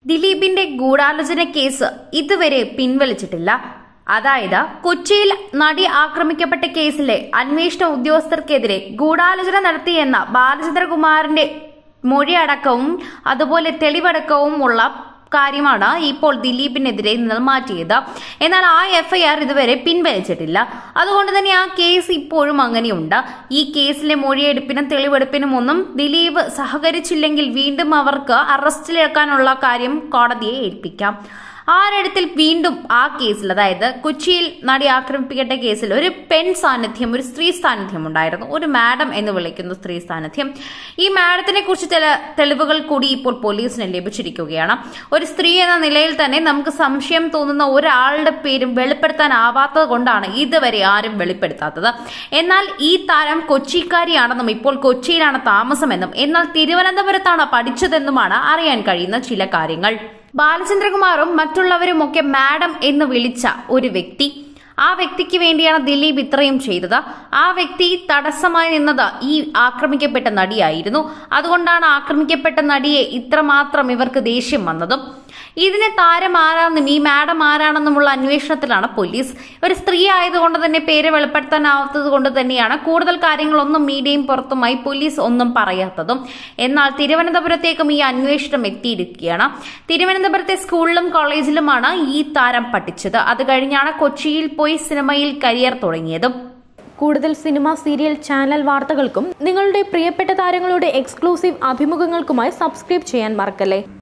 ദിലീപിന്റെ ഗൂഢാലോചന കേസ് ഇതുവരെ പിൻവലിച്ചിട്ടില്ല അതായത് കൊച്ചിയിൽ നടി ആക്രമിക്കപ്പെട്ട കേസിലെ അന്വേഷണ ഉദ്യോഗസ്ഥർക്കെതിരെ ഗൂഢാലോചന നടത്തിയെന്ന ബാലചന്ദ്രകുമാറിന്റെ മൊഴിയടക്കവും അതുപോലെ തെളിവടക്കവും ഉള്ള കാര്യമാണ് ഇപ്പോൾ ദിലീപിനെതിരെ നിന്ന് മാറ്റിയത് എന്നാൽ ആ എഫ്ഐആർ ഇതുവരെ പിൻവലിച്ചിട്ടില്ല അതുകൊണ്ട് തന്നെ ആ കേസ് ഇപ്പോഴും അങ്ങനെയുണ്ട് ഈ കേസിലെ മൊഴിയെടുപ്പിനും തെളിവെടുപ്പിനും ഒന്നും ദിലീപ് സഹകരിച്ചില്ലെങ്കിൽ വീണ്ടും അവർക്ക് അറസ്റ്റിലാക്കാനുള്ള കാര്യം കോടതിയെ ഏൽപ്പിക്കാം ആരിടത്തിൽ വീണ്ടും ആ കേസിൽ അതായത് കൊച്ചിയിൽ നടി ആക്രമിപ്പിക്കേണ്ട കേസിൽ ഒരു പെൺ സാന്നിധ്യം ഒരു സ്ത്രീ സാന്നിധ്യം ഉണ്ടായിരുന്നു ഒരു മാഡം എന്ന് വിളിക്കുന്ന സ്ത്രീ സാന്നിധ്യം ഈ മാഡത്തിനെ കുറിച്ച് ചില തെളിവുകൾ കൂടി ഇപ്പോൾ പോലീസിന് ലഭിച്ചിരിക്കുകയാണ് ഒരു സ്ത്രീ എന്ന നിലയിൽ തന്നെ നമുക്ക് സംശയം തോന്നുന്ന ഒരാളുടെ പേരും വെളിപ്പെടുത്താനാവാത്തത് കൊണ്ടാണ് ഇതുവരെ ആരും വെളിപ്പെടുത്താത്തത് എന്നാൽ ഈ താരം കൊച്ചിക്കാരിയാണെന്നും ഇപ്പോൾ കൊച്ചിയിലാണ് താമസമെന്നും എന്നാൽ തിരുവനന്തപുരത്താണ് പഠിച്ചതെന്നുമാണ് അറിയാൻ കഴിയുന്ന ചില കാര്യങ്ങൾ ബാലചന്ദ്രകുമാറും മറ്റുള്ളവരുമൊക്കെ മാഡം എന്ന് വിളിച്ച ഒരു വ്യക്തി ആ വ്യക്തിക്ക് വേണ്ടിയാണ് ദിലീപ് ഇത്രയും ചെയ്തത് ആ വ്യക്തി തടസ്സമായി നിന്നത് ഈ ആക്രമിക്കപ്പെട്ട നടിയായിരുന്നു അതുകൊണ്ടാണ് ആക്രമിക്കപ്പെട്ട നടിയെ ഇത്രമാത്രം ഇവർക്ക് ദേഷ്യം വന്നതും ഇതിനെ താരം ആരാണെന്നും ഈ മാഡം ആരാണെന്നുമുള്ള അന്വേഷണത്തിലാണ് പോലീസ് ഒരു സ്ത്രീ ആയതുകൊണ്ട് തന്നെ പേര് വെളിപ്പെടുത്താനാവാത്തത് കൊണ്ട് തന്നെയാണ് കൂടുതൽ കാര്യങ്ങളൊന്നും മീഡിയയും പുറത്തുമായി പോലീസ് ഒന്നും പറയാത്തതും എന്നാൽ തിരുവനന്തപുരത്തേക്കും ഈ അന്വേഷണം എത്തിയിരിക്കുകയാണ് തിരുവനന്തപുരത്തെ സ്കൂളിലും കോളേജിലുമാണ് ഈ താരം പഠിച്ചത് അത് കഴിഞ്ഞാണ് കൊച്ചിയിൽ പോയി സിനിമയിൽ കരിയർ തുടങ്ങിയതും കൂടുതൽ സിനിമ സീരിയൽ ചാനൽ വാർത്തകൾക്കും നിങ്ങളുടെ പ്രിയപ്പെട്ട താരങ്ങളുടെ എക്സ്ക്ലൂസീവ് അഭിമുഖങ്ങൾക്കുമായി സബ്സ്ക്രൈബ് ചെയ്യാൻ മറക്കല്ലേ